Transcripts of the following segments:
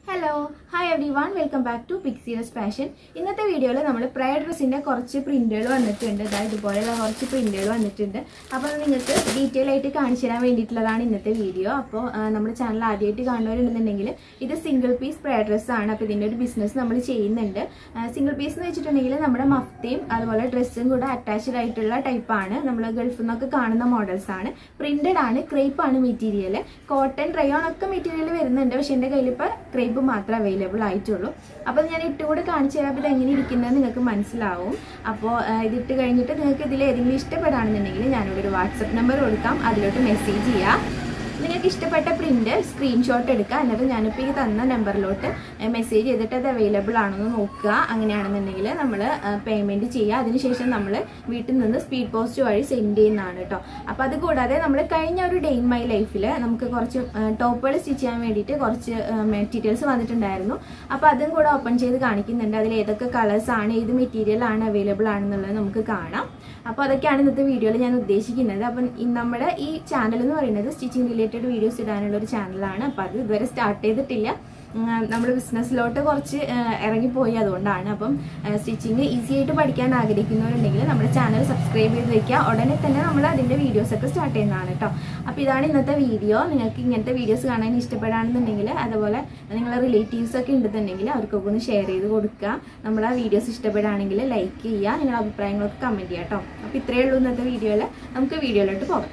hello hi everyone welcome back to പിക്സീരസ് fashion ഇന്നത്തെ വീഡിയോയിൽ നമ്മൾ പ്രയർ ഡ്രസ്സിൻ്റെ കുറച്ച് പ്രിന്റുകൾ വന്നിട്ടുണ്ട് അതായത് ഇതുപോലെയുള്ള കുറച്ച് പ്രിന്റുകൾ വന്നിട്ടുണ്ട് അപ്പോൾ അത് നിങ്ങൾക്ക് ഡീറ്റെയിൽ ആയിട്ട് കാണിച്ചു തരാൻ വേണ്ടിയിട്ടുള്ളതാണ് ഇന്നത്തെ വീഡിയോ അപ്പോൾ ആ, നമ്മുടെ ചാനൽ ആദ്യമായിട്ട് കാണുന്നവരുണ്ടെന്നുണ്ടെങ്കിൽ ഇത് സിംഗിൾ പീസ് പ്രയർ ഡ്രസ്സാണ് അപ്പോൾ ഇതിൻ്റെ ഒരു ബിസിനസ് നമ്മൾ ചെയ്യുന്നുണ്ട് സിംഗിൾ പീസ് എന്ന് വെച്ചിട്ടുണ്ടെങ്കിൽ നമ്മുടെ മഫ്തയും അതുപോലെ ഡ്രസ്സും കൂടെ അറ്റാച്ച്ഡ് ആയിട്ടുള്ള ടൈപ്പാണ് നമ്മൾ ഗൾഫിൽ നിന്നൊക്കെ കാണുന്ന മോഡൽസ് ആണ് പ്രിന്റഡ് ആണ് ക്രേപ്പ് ആണ് മെറ്റീരിയൽ കോട്ടൺ റയോൺ ഒക്കെ മെറ്റീരിയൽ വരുന്നുണ്ട് പക്ഷെ എൻ്റെ കയ്യിൽ ഇപ്പോൾ ക്രേപ്പ് മാത്രമേ അവൈലബിൾ ആയിട്ടുള്ളൂ അപ്പോൾ ഞാൻ ഇട്ടുകൂടെ കാണിച്ചു തരാം അപ്പോൾ ഇത് എങ്ങനെ ഇരിക്കുന്നത് നിങ്ങൾക്ക് മനസ്സിലാവും അപ്പോൾ ഇതിട്ട് കഴിഞ്ഞിട്ട് നിങ്ങൾക്ക് ഇതിൽ ഏതെങ്കിലും ഇഷ്ടപ്പെടുകയാണെന്നുണ്ടെങ്കിൽ ഞാനിവിടെ ഒരു വാട്സപ്പ് നമ്പർ കൊടുക്കാം അതിലോട്ട് മെസ്സേജ് ചെയ്യാം നിങ്ങൾക്ക് ഇഷ്ടപ്പെട്ട പ്രിന്റ് സ്ക്രീൻഷോട്ട് എടുക്കുക എന്നിട്ട് ഞാനിപ്പോൾ ഈ തന്ന നമ്പറിലോട്ട് മെസ്സേജ് ചെയ്തിട്ട് അത് അവൈലബിൾ ആണെന്ന് നോക്കുക അങ്ങനെയാണെന്നുണ്ടെങ്കിൽ നമ്മൾ പേയ്മെൻറ്റ് ചെയ്യുക അതിനുശേഷം നമ്മൾ വീട്ടിൽ നിന്ന് സ്പീഡ് പോസ്റ്റ് വഴി സെൻഡ് ചെയ്യുന്നതാണ് കേട്ടോ അപ്പോൾ അത് കൂടാതെ നമ്മൾ കഴിഞ്ഞ ഒരു ഡേ ഇൻ മൈ ലൈഫിൽ നമുക്ക് കുറച്ച് ടോപ്പുകൾ സ്റ്റിച്ച് ചെയ്യാൻ വേണ്ടിയിട്ട് കുറച്ച് മെറ്റീരിയൽസ് വന്നിട്ടുണ്ടായിരുന്നു അപ്പോൾ അതും കൂടെ ഓപ്പൺ ചെയ്ത് കാണിക്കുന്നുണ്ട് അതിൽ ഏതൊക്കെ കളേഴ്സ് ആണ് ഏത് മെറ്റീരിയൽ ആണ് അവൈലബിൾ ആണെന്നുള്ളത് നമുക്ക് കാണാം അപ്പോൾ അതൊക്കെയാണ് ഇന്നത്തെ വീഡിയോയിൽ ഞാൻ ഉദ്ദേശിക്കുന്നത് അപ്പം ഈ നമ്മുടെ ഈ ചാനൽ എന്ന് പറയുന്നത് സ്റ്റിച്ചിങ് റിലേറ്റഡ് വീഡിയോസ് ഇടാനുള്ള ഒരു ചാനലാണ് അപ്പോൾ അത് ഇതുവരെ സ്റ്റാർട്ട് ചെയ്തിട്ടില്ല നമ്മൾ ബിസിനസ്സിലോട്ട് കുറച്ച് ആ, ഇറങ്ങിപ്പോയി അതുകൊണ്ടാണ് അപ്പം സ്റ്റിച്ചിങ് ഈസി ആയിട്ട് പഠിക്കാൻ ആഗ്രഹിക്കുന്നവരുണ്ടെങ്കിൽ നമ്മുടെ ചാനൽ സബ്സ്ക്രൈബ് ചെയ്ത് വെക്കുക ഉടനെ തന്നെ നമ്മൾ അതിൻ്റെ വീഡിയോസൊക്കെ സ്റ്റാർട്ട് ചെയ്യുന്നതാണ് കേട്ടോ അപ്പോൾ ഇതാണ് ഇന്നത്തെ വീഡിയോ നിങ്ങൾക്ക് ഇങ്ങനത്തെ വീഡിയോസ് കാണാൻ ഇഷ്ടപ്പെടുകയാണെന്നുണ്ടെങ്കിൽ അതുപോലെ നിങ്ങളെ റിലേറ്റീവ്സ് ഒക്കെ ഉണ്ടെന്നുണ്ടെങ്കിൽ അവർക്കൊക്കെ ഒന്ന് ഷെയർ ചെയ്ത് കൊടുക്കുക നമ്മൾ ആ വീഡിയോസ് ഇഷ്ടപ്പെടുകയാണെങ്കിൽ ലൈക്ക് ചെയ്യുക നിങ്ങളുടെ അഭിപ്രായങ്ങളൊക്കെ കമൻറ്റ് ചെയ്യുക കേട്ടോ അപ്പോൾ ഇത്രയേ ഉള്ളൂ ഇന്നത്തെ വീഡിയോയിൽ നമുക്ക് വീഡിയോയിലോട്ട് പോകാം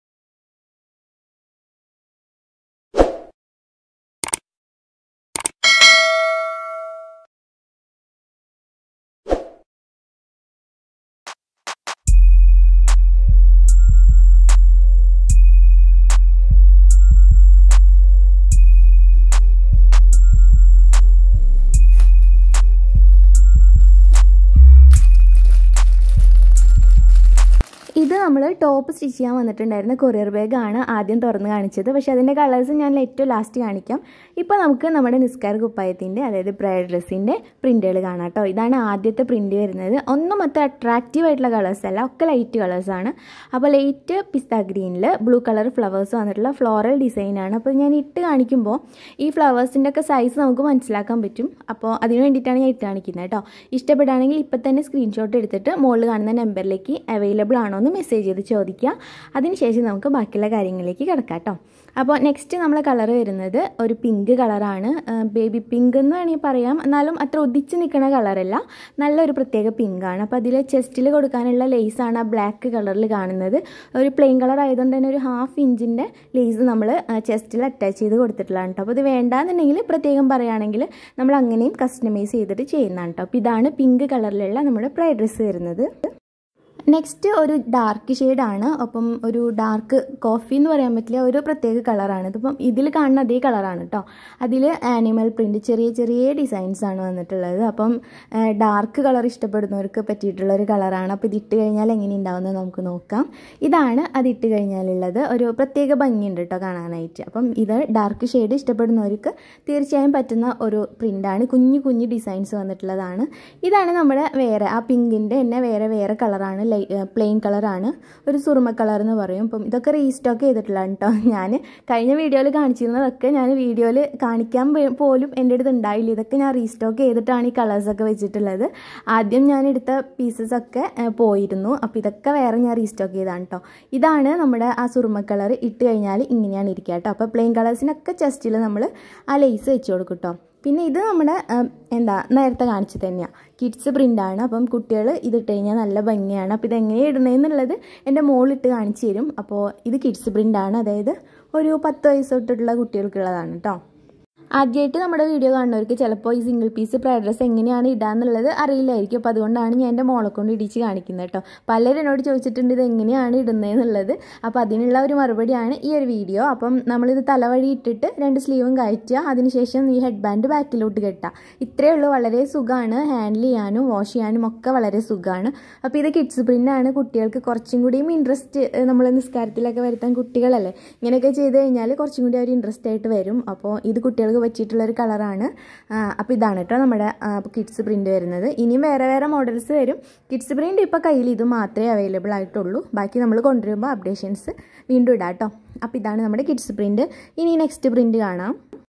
ഇത് നമ്മൾ ടോപ്പ് സ്റ്റിച്ച് ചെയ്യാൻ വന്നിട്ടുണ്ടായിരുന്ന കൊറിയർ ബാഗാണ് ആദ്യം തുറന്ന് കാണിച്ചത് പക്ഷേ അതിൻ്റെ കളേഴ്സ് ഞാൻ ഏറ്റവും ലാസ്റ്റ് കാണിക്കാം ഇപ്പോൾ നമുക്ക് നമ്മുടെ നിസ്കാര കുപ്പായത്തിൻ്റെ അതായത് പ്രയർ ഡ്രസ്സിൻ്റെ പ്രിൻറ്റുകൾ കാണാം കേട്ടോ ഇതാണ് ആദ്യത്തെ പ്രിൻറ്റ് വരുന്നത് ഒന്നും അത്ര അട്രാക്റ്റീവ് ആയിട്ടുള്ള കളേഴ്സ് അല്ല ഒക്കെ ലൈറ്റ് കളേഴ്സാണ് അപ്പോൾ ലൈറ്റ് പിസ്ത ഗ്രീനിൽ ബ്ലൂ കളർ ഫ്ലവേഴ്സ് വന്നിട്ടുള്ള ഫ്ലോറൽ ഡിസൈനാണ് അപ്പോൾ ഞാൻ ഇട്ട് കാണിക്കുമ്പോൾ ഈ ഫ്ലവേഴ്സിൻ്റെ ഒക്കെ സൈസ് നമുക്ക് മനസ്സിലാക്കാൻ പറ്റും അപ്പോൾ അതിന് വേണ്ടിയിട്ടാണ് ഞാൻ ഇട്ട് കാണിക്കുന്നത് കേട്ടോ ഇഷ്ടപ്പെടുകയാണെങ്കിൽ ഇപ്പം തന്നെ സ്ക്രീൻഷോട്ട് എടുത്തിട്ട് മുകളിൽ കാണുന്ന നമ്പറിലേക്ക് അവൈലബിൾ ആണോ എന്ന് മെസ്സേജ് ചെയ്ത് ചോദിക്കുക അതിനുശേഷം നമുക്ക് ബാക്കിയുള്ള കാര്യങ്ങളിലേക്ക് കിടക്കാം കേട്ടോ അപ്പോൾ നെക്സ്റ്റ് നമ്മളെ കളർ വരുന്നത് ഒരു പിങ്ക് കളറാണ് ബേബി പിങ്ക് എന്ന് വേണമെങ്കിൽ പറയാം എന്നാലും അത്ര ഒതിച്ച് നിൽക്കുന്ന കളറല്ല നല്ലൊരു പ്രത്യേക പിങ്കാണ് അപ്പോൾ അതിൽ ചെസ്റ്റിൽ കൊടുക്കാനുള്ള ലേസാണ് ആ ബ്ലാക്ക് കളറിൽ കാണുന്നത് ഒരു പ്ലെയിൻ കളർ ആയതുകൊണ്ട് തന്നെ ഒരു ഹാഫ് ഇഞ്ചിൻ്റെ ലേസ് നമ്മൾ ചെസ്റ്റിൽ അറ്റാച്ച് ചെയ്ത് കൊടുത്തിട്ടുള്ളതാണ് കേട്ടോ അപ്പോൾ ഇത് വേണ്ടാന്നുണ്ടെങ്കിൽ പ്രത്യേകം പറയുകയാണെങ്കിൽ നമ്മൾ അങ്ങനെയും കസ്റ്റമൈസ് ചെയ്തിട്ട് ചെയ്യുന്നതാണ് കേട്ടോ അപ്പോൾ ഇതാണ് പിങ്ക് കളറിലുള്ള നമ്മുടെ പ്രൈ ഡ്രസ്സ് വരുന്നത് നെക്സ്റ്റ് ഒരു ഡാർക്ക് ഷെയ്ഡാണ് അപ്പം ഒരു ഡാർക്ക് കോഫി എന്ന് പറയാൻ പറ്റില്ല ഒരു പ്രത്യേക കളറാണ് ഇതിപ്പം ഇതിൽ കാണുന്ന അതേ കളറാണ് കേട്ടോ അതിൽ ആനിമൽ പ്രിൻ്റ് ചെറിയ ചെറിയ ഡിസൈൻസ് ആണ് വന്നിട്ടുള്ളത് അപ്പം ഡാർക്ക് കളർ ഇഷ്ടപ്പെടുന്നവർക്ക് പറ്റിയിട്ടുള്ള ഒരു കളറാണ് അപ്പോൾ ഇതിട്ട് കഴിഞ്ഞാൽ എങ്ങനെ ഉണ്ടാവുന്നത് നമുക്ക് നോക്കാം ഇതാണ് അത് ഇട്ട് കഴിഞ്ഞാലുള്ളത് ഒരു പ്രത്യേക ഭംഗിയുണ്ട് കേട്ടോ കാണാനായിട്ട് അപ്പം ഇത് ഡാർക്ക് ഷെയ്ഡ് ഇഷ്ടപ്പെടുന്നവർക്ക് തീർച്ചയായും പറ്റുന്ന ഒരു പ്രിൻ്റാണ് കുഞ്ഞു കുഞ്ഞു ഡിസൈൻസ് വന്നിട്ടുള്ളതാണ് ഇതാണ് നമ്മുടെ വേറെ ആ പിങ്കിൻ്റെ തന്നെ വേറെ വേറെ കളറാണ് ലൈ പ്ലെയിൻ കളറാണ് ഒരു സുറുമ കളർ എന്ന് പറയും അപ്പം ഇതൊക്കെ റീസ്റ്റോക്ക് ചെയ്തിട്ടുള്ളതാണ് കേട്ടോ ഞാൻ കഴിഞ്ഞ വീഡിയോയിൽ കാണിച്ചിരുന്നതൊക്കെ ഞാൻ വീഡിയോയിൽ കാണിക്കാൻ പോ- പോലും എൻ്റെ അടുത്ത് ഉണ്ടായില്ല ഇതൊക്കെ ഞാൻ റീസ്റ്റോക്ക് ചെയ്തിട്ടാണ് ഈ കളേഴ്സൊക്കെ വെച്ചിട്ടുള്ളത് ആദ്യം ഞാൻ എടുത്ത പീസസ് ഒക്കെ ഏഹ്, പോയിരുന്നു അപ്പോൾ ഇതൊക്കെ വേറെ ഞാൻ റീസ്റ്റോക്ക് ചെയ്താണ് കേട്ടോ ഇതാണ് നമ്മുടെ ആ സുറുമ കളർ ഇട്ട് കഴിഞ്ഞാൽ ഇങ്ങനെയാണ് ഇരിക്കുക കേട്ടോ അപ്പോൾ പ്ലെയിൻ കളേഴ്സിനൊക്കെ ചെസ്റ്റിൽ നമ്മൾ ആ ലേസ് വെച്ച് കൊടുക്കും കേട്ടോ പിന്നെ ഇത് നമ്മുടെ ഉം, എന്താ നേരത്തെ കാണിച്ചു തന്നെയാണ് കിഡ്സ് പ്രിൻ്റാണ് അപ്പം കുട്ടികൾ ഇതിട്ട് കഴിഞ്ഞാൽ നല്ല ഭംഗിയാണ് അപ്പോൾ ഇതെങ്ങനെയാണ് ഇടുന്നതെന്നുള്ളത് എൻ്റെ മോളിട്ട് കാണിച്ചു തരും അപ്പോൾ ഇത് കിഡ്സ് പ്രിൻ്റാണ് അതായത് ഒരു പത്ത് വയസ്സ് തൊട്ടിട്ടുള്ള കുട്ടികൾക്കുള്ളതാണ് കേട്ടോ ആദ്യമായിട്ട് നമ്മുടെ വീഡിയോ കാണുന്നവർക്ക് ചിലപ്പോൾ ഈ സിംഗിൾ പീസ് പ്രൈഡ് ഡ്രസ്സ് എങ്ങനെയാണ് ഇടാന്നുള്ളത് അറിയില്ലായിരിക്കും അപ്പോൾ അതുകൊണ്ടാണ് ഞാൻ എൻ്റെ മോളെ കൊണ്ട് ഇടിച്ച് കാണിക്കുന്നത് കേട്ടോ പലരും എന്നോട് ചോദിച്ചിട്ടുണ്ട് ഇത് എങ്ങനെയാണ് ഇടുന്നതെന്നുള്ളത് അപ്പോൾ അതിനുള്ള ഒരു മറുപടിയാണ് ഈ ഒരു വീഡിയോ അപ്പം നമ്മളിത് തലവഴി ഇട്ടിട്ട് രണ്ട് സ്ലീവും കയറ്റുക അതിനുശേഷം ഈ ഹെഡ് ബാൻഡ് ബാക്കിലോട്ട് കെട്ടുക ഇത്രയേ ഉള്ളൂ വളരെ സുഖമാണ് ഹാൻഡിൽ ചെയ്യാനും വാഷ് ചെയ്യാനും ഒക്കെ വളരെ സുഖമാണ് അപ്പോൾ ഇത് കിഡ്സ് പ്രിൻ്റാണ് കുട്ടികൾക്ക് കുറച്ചും കൂടിയും ഇൻട്രസ്റ്റ് നമ്മൾ നിസ്കാരത്തിലൊക്കെ വരുത്താൻ കുട്ടികളല്ലേ ഇങ്ങനെയൊക്കെ ചെയ്ത് കഴിഞ്ഞാൽ കുറച്ചും കൂടി അവർ ഇൻട്രസ്റ്റ് ആയിട്ട് വരും അപ്പോൾ ഇത് കുട്ടികൾക്ക് പറ്റിയിട്ടുള്ളൊരു കളറാണ് അപ്പോൾ ഇതാണ് കേട്ടോ നമ്മുടെ കിഡ്സ് പ്രിൻ്റ് വരുന്നത് ഇനിയും വേറെ വേറെ മോഡൽസ് വരും കിഡ്സ് പ്രിൻ്റ് ഇപ്പോൾ കയ്യിൽ ഇത് മാത്രമേ അവൈലബിൾ ആയിട്ടുള്ളൂ ബാക്കി നമ്മൾ കൊണ്ടുവരുമ്പോൾ അപ്ഡേഷൻസ് വീണ്ടും ഇടാം കേട്ടോ അപ്പോൾ ഇതാണ് നമ്മുടെ കിഡ്സ് പ്രിൻ്റ് ഇനി നെക്സ്റ്റ് പ്രിൻ്റ് കാണാം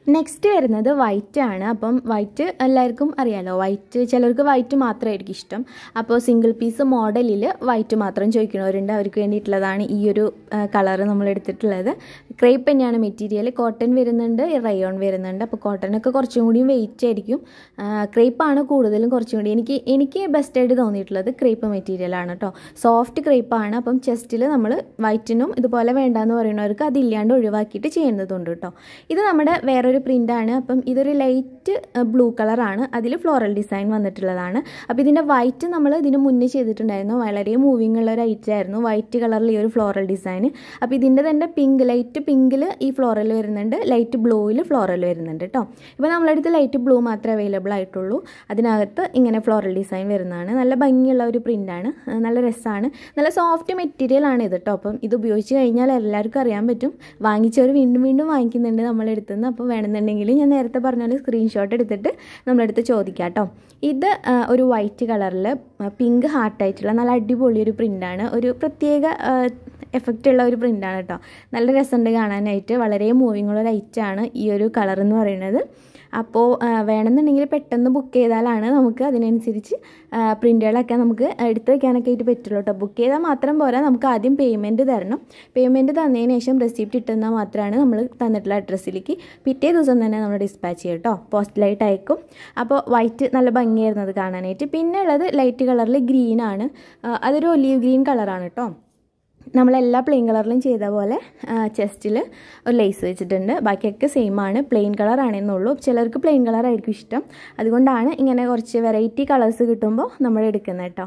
നെക്സ്റ്റ് വരുന്നത് വൈറ്റ് ആണ് അപ്പം വൈറ്റ് എല്ലാവർക്കും അറിയാലോ വൈറ്റ് ചിലർക്ക് വൈറ്റ് മാത്രമായിരിക്കും ഇഷ്ടം അപ്പോൾ സിംഗിൾ പീസ് മോഡലിൽ വൈറ്റ് മാത്രം ചോദിക്കുന്നവരുണ്ട് അവർക്ക് വേണ്ടിയിട്ടുള്ളതാണ് ഈ ഒരു കളറ് നമ്മൾ എടുത്തിട്ടുള്ളത് ക്രേപ്പ് തന്നെയാണ് മെറ്റീരിയൽ കോട്ടൺ വരുന്നുണ്ട് റയോൺ വരുന്നുണ്ട് അപ്പോൾ കോട്ടനൊക്കെ കുറച്ചും കൂടിയും വെയിറ്റ് ആയിരിക്കും ക്രേപ്പാണ് കൂടുതലും കുറച്ചും കൂടി എനിക്ക് എനിക്ക് ബെസ്റ്റായിട്ട് തോന്നിയിട്ടുള്ളത് ക്രേപ്പ് മെറ്റീരിയലാണ് കേട്ടോ സോഫ്റ്റ് ക്രേപ്പാണ് അപ്പം ചെസ്റ്റിൽ നമ്മൾ വൈറ്റിനും ഇതുപോലെ വേണ്ടാന്ന് പറയുന്നവർക്ക് അതില്ലാണ്ട് ഒഴിവാക്കിയിട്ട് ചെയ്യുന്നതുണ്ട് കേട്ടോ ഇത് നമ്മുടെ വേറൊരു ഒരു പ്രിൻ്റാണ് അപ്പം ഇതൊരു ലൈറ്റ് ബ്ലൂ കളറാണ് അതിൽ ഫ്ലോറൽ ഡിസൈൻ വന്നിട്ടുള്ളതാണ് അപ്പോൾ ഇതിൻ്റെ വൈറ്റ് നമ്മൾ ഇതിന് മുന്നേ ചെയ്തിട്ടുണ്ടായിരുന്നു വളരെ മൂവിങ് ഉള്ള ഒരു ഐറ്റം ആയിരുന്നു വൈറ്റ് കളറിൽ ഈ ഒരു ഫ്ലോറൽ ഡിസൈൻ അപ്പോൾ ഇതിൻ്റെ തന്നെ പിങ്ക് ലൈറ്റ് പിങ്കിൽ ഈ ഫ്ലോറൽ വരുന്നുണ്ട് ലൈറ്റ് ബ്ലൂവിൽ ഫ്ലോറൽ വരുന്നുണ്ട് കേട്ടോ ഇപ്പോൾ നമ്മളടുത്ത് ലൈറ്റ് ബ്ലൂ മാത്രമേ അവൈലബിൾ ആയിട്ടുള്ളൂ അതിനകത്ത് ഇങ്ങനെ ഫ്ലോറൽ ഡിസൈൻ വരുന്നതാണ് നല്ല ഭംഗിയുള്ള ഒരു പ്രിൻ്റാണ് നല്ല രസമാണ് നല്ല സോഫ്റ്റ് മെറ്റീരിയൽ ആണ് ഇത് കേട്ടോ അപ്പം ഇത് ഉപയോഗിച്ച് കഴിഞ്ഞാൽ എല്ലാവർക്കും അറിയാൻ പറ്റും വാങ്ങിച്ചവർ വീണ്ടും വീണ്ടും വാങ്ങിക്കുന്നുണ്ട് നമ്മളെടുത്തുനിന്ന് അപ്പോൾ വേണമെന്നുണ്ടെങ്കിൽ ഞാൻ നേരത്തെ പറഞ്ഞ പോലെ സ്ക്രീൻഷോട്ട് എടുത്തിട്ട് നമ്മളെടുത്ത് ചോദിക്കാം കേട്ടോ ഇത് ഒരു വൈറ്റ് കളറിൽ പിങ്ക് ഹാർട്ടായിട്ടുള്ള നല്ല അടിപൊളി ഒരു പ്രിൻ്റാണ് ഒരു പ്രത്യേക എഫക്റ്റ് ഉള്ള ഒരു പ്രിൻ്റാണ് കേട്ടോ നല്ല രസമുണ്ട് കാണാനായിട്ട് വളരെ മൂവിങ് ഉള്ള ലൈറ്റാണ് ഈ ഒരു കളർ എന്ന് പറയുന്നത് അപ്പോൾ വേണമെന്നുണ്ടെങ്കിൽ പെട്ടെന്ന് ബുക്ക് ചെയ്താലാണ് നമുക്ക് അതിനനുസരിച്ച് പ്രിൻ്റുകളൊക്കെ നമുക്ക് എടുത്ത് വയ്ക്കാനൊക്കെ ആയിട്ട് പറ്റുള്ളൂ കേട്ടോ ബുക്ക് ചെയ്താൽ മാത്രം പോരാ നമുക്ക് ആദ്യം പേയ്മെൻറ്റ് തരണം പേയ്മെൻറ്റ് തന്നതിന് ശേഷം റെസിപ്റ്റ് ഇട്ടുന്നാൽ മാത്രമാണ് നമ്മൾ തന്നിട്ടുള്ള അഡ്രസ്സിലേക്ക് പിറ്റേ ദിവസം തന്നെ നമ്മൾ ഡിസ്പാച്ച് ചെയ്യും കേട്ടോ പോസ്റ്റലായിട്ട് അയക്കും അപ്പോൾ വൈറ്റ് നല്ല ഭംഗിയായിരുന്നു അത് കാണാനായിട്ട് പിന്നെ ഉള്ളത് ലൈറ്റ് കളറിൽ ഗ്രീനാണ് അതൊരു ഒലീവ് ഗ്രീൻ കളറാണ് കേട്ടോ നമ്മളെല്ലാ പ്ലെയിൻ കളറിലും ചെയ്ത പോലെ ചെസ്റ്റിൽ ഒരു ലേസ് വെച്ചിട്ടുണ്ട് ബാക്കിയൊക്കെ സെയിം ആണ് പ്ലെയിൻ കളർ ആണെന്നുള്ളൂ ചിലർക്ക് പ്ലെയിൻ കളർ ആയിരിക്കും ഇഷ്ടം അതുകൊണ്ടാണ് ഇങ്ങനെ കുറച്ച് വെറൈറ്റി കളേഴ്സ് കിട്ടുമ്പോൾ നമ്മൾ എടുക്കുന്നത് കേട്ടോ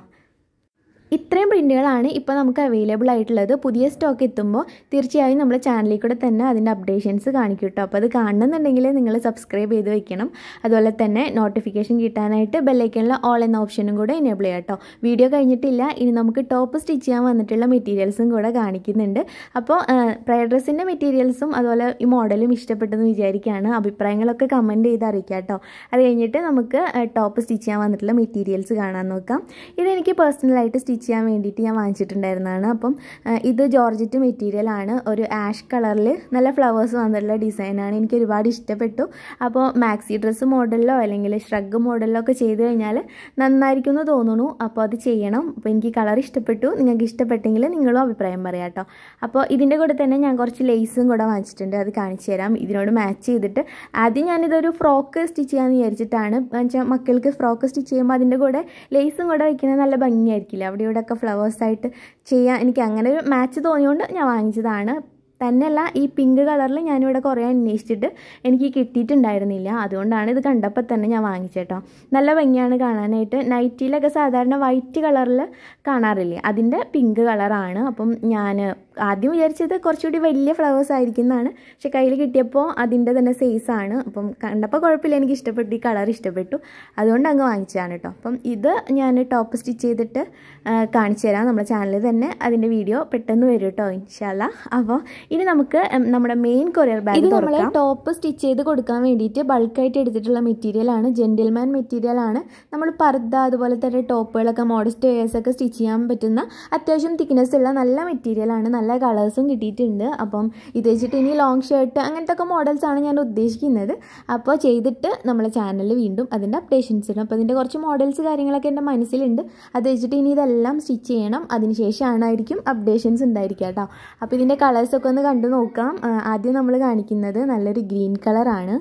ഇത്രയും പ്രിൻറ്റുകളാണ് ഇപ്പോൾ നമുക്ക് അവൈലബിൾ ആയിട്ടുള്ളത് പുതിയ സ്റ്റോക്ക് എത്തുമ്പോൾ തീർച്ചയായും നമ്മുടെ ചാനലിൽ കൂടെ തന്നെ അതിൻ്റെ അപ്ഡേഷൻസ് കാണിക്കും കേട്ടോ അപ്പോൾ അത് കാണുന്നുണ്ടെങ്കിൽ നിങ്ങൾ സബ്സ്ക്രൈബ് ചെയ്ത് വെക്കണം അതുപോലെ തന്നെ നോട്ടിഫിക്കേഷൻ കിട്ടാനായിട്ട് ബെല്ലൈക്കണിൽ ഓൾ എന്ന ഓപ്ഷനും കൂടെ എനേബിൾ ചെയ്യാം കേട്ടോ വീഡിയോ കഴിഞ്ഞിട്ടില്ല ഇനി നമുക്ക് ടോപ്പ് സ്റ്റിച്ച് ചെയ്യാൻ വന്നിട്ടുള്ള മെറ്റീരിയൽസും കൂടെ കാണിക്കുന്നുണ്ട് അപ്പോൾ പ്രയർ ഡ്രസ്സിൻ്റെ മെറ്റീരിയൽസും അതുപോലെ ഈ മോഡലും ഇഷ്ടപ്പെട്ടെന്ന് വിചാരിക്കുകയാണ് അഭിപ്രായങ്ങളൊക്കെ കമൻറ്റ് ചെയ്ത് അറിയിക്കാം കേട്ടോ അത് കഴിഞ്ഞിട്ട് നമുക്ക് ടോപ്പ് സ്റ്റിച്ച് ചെയ്യാൻ വന്നിട്ടുള്ള മെറ്റീരിയൽസ് കാണാൻ നോക്കാം ഇതെനിക്ക് പേഴ്സണലായിട്ട് സ്റ്റിച്ച് ചെയ്യാൻ വേണ്ടിയിട്ട് ഞാൻ വാങ്ങിച്ചിട്ടുണ്ടായിരുന്നതാണ് അപ്പം ഇത് ജോർജറ്റ് മെറ്റീരിയൽ ആണ് ഒരു ആഷ് കളറിൽ നല്ല ഫ്ലവേഴ്സ് വന്നിട്ടുള്ള ഡിസൈനാണ് എനിക്ക് ഒരുപാട് ഇഷ്ടപ്പെട്ടു അപ്പോൾ മാക്സി ഡ്രസ്സ് മോഡലിലോ അല്ലെങ്കിൽ ഷ്രഗ് മോഡലിലോ ഒക്കെ ചെയ്ത് കഴിഞ്ഞാൽ നന്നായിരിക്കും എന്ന് തോന്നുന്നു അപ്പോൾ അത് ചെയ്യണം അപ്പോൾ എനിക്ക് കളർ ഇഷ്ടപ്പെട്ടു നിങ്ങൾക്ക് ഇഷ്ടപ്പെട്ടെങ്കിൽ നിങ്ങളും അഭിപ്രായം പറയാം കേട്ടോ അപ്പോൾ ഇതിൻ്റെ കൂടെ തന്നെ ഞാൻ കുറച്ച് ലേസും കൂടെ വാങ്ങിച്ചിട്ടുണ്ട് അത് കാണിച്ചു തരാം ഇതിനോട് മാച്ച് ചെയ്തിട്ട് ആദ്യം ഞാനിതൊരു ഫ്രോക്ക് സ്റ്റിച്ച് ചെയ്യാമെന്ന് വിചാരിച്ചിട്ടാണ് വെച്ചാൽ മക്കൾക്ക് ഫ്രോക്ക് സ്റ്റിച്ച് ചെയ്യുമ്പോൾ അതിൻ്റെ കൂടെ ലേസും കൂടെ വയ്ക്കുന്നത് നല്ല ഭംഗിയായിരിക്കില്ല അവിടെ ഇവിടെയൊക്കെ ഫ്ലവേഴ്സായിട്ട് ചെയ്യാൻ എനിക്ക് അങ്ങനെ ഒരു മാച്ച് തോന്നിയുകൊണ്ട് ഞാൻ വാങ്ങിച്ചതാണ് തന്നെയല്ല ഈ പിങ്ക് കളറിൽ ഞാനിവിടെ കുറേ അന്വേഷിച്ചിട്ട് എനിക്ക് കിട്ടിയിട്ടുണ്ടായിരുന്നില്ല അതുകൊണ്ടാണ് ഇത് കണ്ടപ്പോൾ തന്നെ ഞാൻ വാങ്ങിച്ചേട്ടോ നല്ല ഭംഗിയാണ് കാണാനായിട്ട് നൈറ്റിയിലൊക്കെ സാധാരണ വൈറ്റ് കളറിൽ കാണാറില്ലേ അതിൻ്റെ പിങ്ക് കളറാണ് അപ്പം ഞാൻ ആദ്യം വിചാരിച്ചത് കുറച്ചുകൂടി വലിയ ഫ്ലവേഴ്സ് ആയിരിക്കും എന്നാണ് പക്ഷെ കയ്യിൽ കിട്ടിയപ്പോൾ അതിൻ്റെ തന്നെ സൈസാണ് അപ്പം കണ്ടപ്പോൾ കുഴപ്പമില്ല എനിക്ക് ഇഷ്ടപ്പെട്ടു ഈ കളർ ഇഷ്ടപ്പെട്ടു അതുകൊണ്ട് അങ്ങ് വാങ്ങിച്ചതാണ് കേട്ടോ അപ്പം ഇത് ഞാൻ ടോപ്പ് സ്റ്റിച്ച് ചെയ്തിട്ട് കാണിച്ചു തരാം നമ്മുടെ ചാനലിൽ തന്നെ അതിൻ്റെ വീഡിയോ പെട്ടെന്ന് വരും കേട്ടോ ഇൻഷാല്ല അപ്പോൾ ഇനി നമുക്ക് നമ്മുടെ മെയിൻ കൊറിയർ ബാഗ് ഇത് നമ്മൾ ടോപ്പ് സ്റ്റിച്ച് ചെയ്ത് കൊടുക്കാൻ വേണ്ടിയിട്ട് ബൾക്കായിട്ട് എടുത്തിട്ടുള്ള മെറ്റീരിയലാണ് ജെൻറ്റിൽമാൻ മെറ്റീരിയലാണ് നമ്മൾ പർദ്ദ അതുപോലെ തന്നെ ടോപ്പുകളൊക്കെ മോഡസ്റ്റ് വെയേഴ്സൊക്കെ സ്റ്റിച്ച് ചെയ്യാൻ പറ്റുന്ന അത്യാവശ്യം തിക്നെസ് ഉള്ള നല്ല മെറ്റീരിയലാണ് നല്ല കളേഴ്സും കിട്ടിയിട്ടുണ്ട് അപ്പം ഇത് വെച്ചിട്ട് ഇനി ലോങ് ഷർട്ട് അങ്ങനത്തെ ഒക്കെ മോഡൽസ് ആണ് ഞാൻ ഉദ്ദേശിക്കുന്നത് അപ്പോൾ ചെയ്തിട്ട് നമ്മളെ ചാനലിൽ വീണ്ടും അതിൻ്റെ അപ്ഡേഷൻസ് ഇടും അപ്പോൾ അതിൻ്റെ കുറച്ച് മോഡൽസ് കാര്യങ്ങളൊക്കെ എൻ്റെ മനസ്സിലുണ്ട് അത് വെച്ചിട്ട് ഇനി ഇതെല്ലാം സ്റ്റിച്ച് ചെയ്യണം അതിന് ശേഷമാണായിരിക്കും അപ്ഡേഷൻസ് ഉണ്ടായിരിക്കുക കേട്ടോ അപ്പോൾ ഇതിൻ്റെ കളേഴ്സൊക്കെ ഒന്ന് കണ്ടു നോക്കാം ആദ്യം നമ്മൾ കാണിക്കുന്നത് നല്ലൊരു ഗ്രീൻ കളറാണ്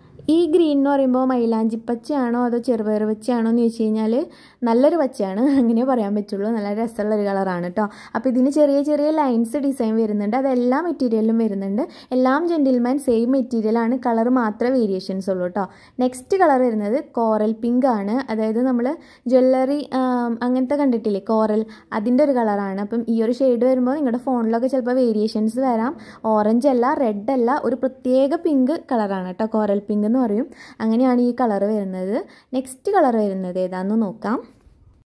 ഈ ഗ്രീൻ എന്ന് പറയുമ്പോൾ മൈലാഞ്ചി പച്ചയാണോ അതോ ചെറുപയർ പച്ചയാണോ എന്ന് ചോദിച്ചു കഴിഞ്ഞാൽ നല്ലൊരു പച്ചയാണ് അങ്ങനെ പറയാൻ പറ്റുള്ളൂ നല്ല രസമുള്ള ഒരു കളറാണ് കേട്ടോ അപ്പോൾ ഇതിന് ചെറിയ ചെറിയ ലൈൻസ് ഡിസൈൻ വരുന്നുണ്ട് അത് എല്ലാ മെറ്റീരിയലിലും വരുന്നുണ്ട് എല്ലാം ജെൻറ്റിൽമാൻ സെയിം മെറ്റീരിയലാണ് കളർ മാത്രമേ വേരിയേഷൻസ് ഉള്ളൂ കേട്ടോ നെക്സ്റ്റ് കളർ വരുന്നത് കോറൽ പിങ്ക് ആണ് അതായത് നമ്മൾ ജ്വല്ലറി അങ്ങനത്തെ കണ്ടിട്ടില്ലേ കോറൽ അതിൻ്റെ ഒരു കളറാണ് അപ്പം ഈ ഒരു ഷെയ്ഡ് വരുമ്പോൾ നിങ്ങളുടെ ഫോണിലൊക്കെ ചിലപ്പോൾ വേരിയേഷൻസ് വരാം ഓറഞ്ച് അല്ല റെഡ് അല്ല ഒരു പ്രത്യേക പിങ്ക് കളറാണ് കേട്ടോ കോറൽ പിങ്ക് എന്ന് പറയും അങ്ങനെയാണ് ഈ കളർ വരുന്നത് നെക്സ്റ്റ് കളർ വരുന്നത് ഏതാണെന്ന് നോക്കാം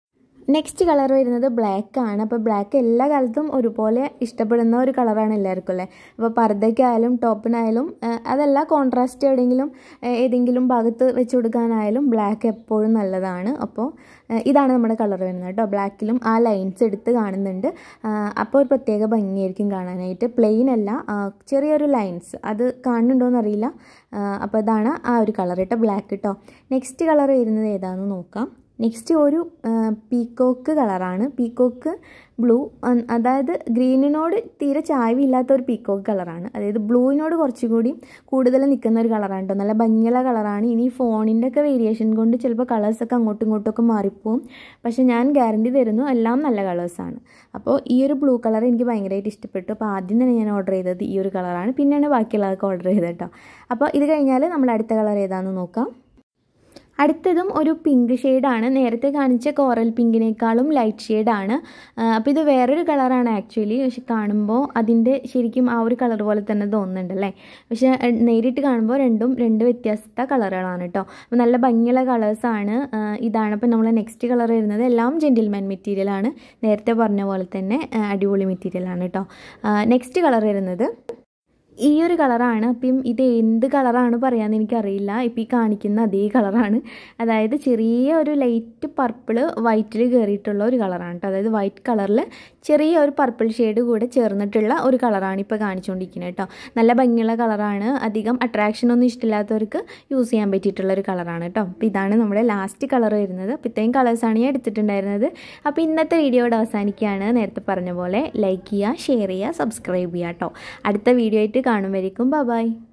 നെക്സ്റ്റ് കളർ വരുന്നത് ബ്ലാക്ക് ആണ് അപ്പോൾ ബ്ലാക്ക് എല്ലാ കാലത്തും ഒരുപോലെ ഇഷ്ടപ്പെടുന്ന ഒരു കളറാണ് എല്ലാവർക്കും അല്ലേ അപ്പോൾ പർദ്ദയ്ക്കായാലും ടോപ്പിനായാലും അതല്ല കോൺട്രാസ്റ്റ് എവിടെയെങ്കിലും ഏതെങ്കിലും ഭാഗത്ത് വെച്ച് കൊടുക്കാനായാലും ബ്ലാക്ക് എപ്പോഴും നല്ലതാണ് അപ്പോൾ ഇതാണ് നമ്മുടെ കളർ വരുന്നത് കേട്ടോ ബ്ലാക്കിലും ആ ലൈൻസ് എടുത്ത് കാണുന്നുണ്ട് അപ്പോൾ ഒരു പ്രത്യേക ഭംഗിയായിരിക്കും കാണാനായിട്ട് പ്ലെയിൻ അല്ല ചെറിയൊരു ലൈൻസ് അത് കാണുന്നുണ്ടോയെന്ന് അറിയില്ല അപ്പോൾ ഇതാണ് ആ ഒരു കളർ കേട്ടോ ബ്ലാക്ക് കേട്ടോ നെക്സ്റ്റ് കളർ വരുന്നത് ഏതാണെന്ന് നോക്കാം നെക്സ്റ്റ് ഒരു പീക്കോക്ക് കളറാണ് പീക്കോക്ക് ബ്ലൂ അതായത് ഗ്രീനിനോട് തീരെ ചായവില്ലാത്ത ഒരു പീക്കോക്ക് കളറാണ് അതായത് ബ്ലൂവിനോട് കുറച്ചുകൂടി കൂടുതൽ നിൽക്കുന്ന ഒരു കളറാണ് കേട്ടോ നല്ല ഭംഗിയുള്ള കളറാണ് ഇനി ഫോണിൻ്റെ ഒക്കെ വേരിയേഷൻ കൊണ്ട് ചിലപ്പോൾ കളേഴ്സൊക്കെ അങ്ങോട്ടും ഇങ്ങോട്ടും ഒക്കെ മാറിപ്പോവും പക്ഷേ ഞാൻ ഗ്യാരണ്ടി തരുന്നു എല്ലാം നല്ല കളേഴ്സാണ് അപ്പോൾ ഈ ഒരു ബ്ലൂ കളർ എനിക്ക് ഭയങ്കരമായിട്ട് ഇഷ്ടപ്പെട്ടു അപ്പോൾ ആദ്യം തന്നെ ഞാൻ ഓർഡർ ചെയ്തത് ഈ ഒരു കളറാണ് പിന്നെയാണ് ബാക്കിയുള്ളതൊക്കെ ഓർഡർ ചെയ്തത് കേട്ടോ അപ്പോൾ ഇത് കഴിഞ്ഞാൽ നമ്മൾ അടുത്ത കളർ ഏതാണെന്ന് നോക്കാം അടുത്തതും ഒരു പിങ്ക് ഷെയ്ഡാണ് നേരത്തെ കാണിച്ച കോറൽ പിങ്കിനേക്കാളും ലൈറ്റ് ഷെയ്ഡാണ് അപ്പോൾ ഇത് വേറൊരു കളറാണ് ആക്ച്വലി പക്ഷെ കാണുമ്പോൾ അതിൻ്റെ ശരിക്കും ആ ഒരു കളർ പോലെ തന്നെ തോന്നുന്നുണ്ടല്ലേ പക്ഷെ നേരിട്ട് കാണുമ്പോൾ രണ്ടും രണ്ട് വ്യത്യസ്ത കളറുകളാണ് കേട്ടോ അപ്പോൾ നല്ല ഭംഗിയുള്ള കളേഴ്സാണ് ഇതാണ് അപ്പോൾ നമ്മൾ നെക്സ്റ്റ് കളർ വരുന്നത് എല്ലാം ജെൻറ്റിൽമാൻ മെറ്റീരിയലാണ് നേരത്തെ പറഞ്ഞ പോലെ തന്നെ അടിപൊളി മെറ്റീരിയലാണ് കേട്ടോ നെക്സ്റ്റ് കളർ വരുന്നത് ഈ ഒരു കളറാണ് അപ്പം ഇത് എന്ത് കളറാണ് പറയാമെന്ന് എനിക്കറിയില്ല ഇപ്പം ഈ കാണിക്കുന്ന അതേ കളറാണ് അതായത് ചെറിയ ഒരു ലൈറ്റ് പർപ്പിൾ വൈറ്റിൽ കയറിയിട്ടുള്ള ഒരു കളറാണ് കേട്ടോ അതായത് വൈറ്റ് കളറിൽ ചെറിയ ഒരു പർപ്പിൾ ഷെയ്ഡ് കൂടെ ചേർന്നിട്ടുള്ള ഒരു കളറാണ് ഇപ്പോൾ കാണിച്ചുകൊണ്ടിരിക്കുന്നത് കേട്ടോ നല്ല ഭംഗിയുള്ള കളറാണ് അധികം അട്രാക്ഷൻ ഒന്നും ഇഷ്ടമില്ലാത്തവർക്ക് യൂസ് ചെയ്യാൻ പറ്റിയിട്ടുള്ള ഒരു കളറാണ് കേട്ടോ അപ്പോൾ ഇതാണ് നമ്മുടെ ലാസ്റ്റ് കളർ വരുന്നത് അപ്പോൾ ഇത്രയും കളേഴ്സാണ് ഞാൻ എടുത്തിട്ടുണ്ടായിരുന്നത് അപ്പോൾ ഇന്നത്തെ വീഡിയോയുടെ അവസാനിക്കുകയാണ് നേരത്തെ പറഞ്ഞ പോലെ ലൈക്ക് ചെയ്യുക ഷെയർ ചെയ്യുക സബ്സ്ക്രൈബ് ചെയ്യുക കേട്ടോ അടുത്ത വീഡിയോ ആയിട്ട് കാണുമ്പോഴേക്കും ബൈ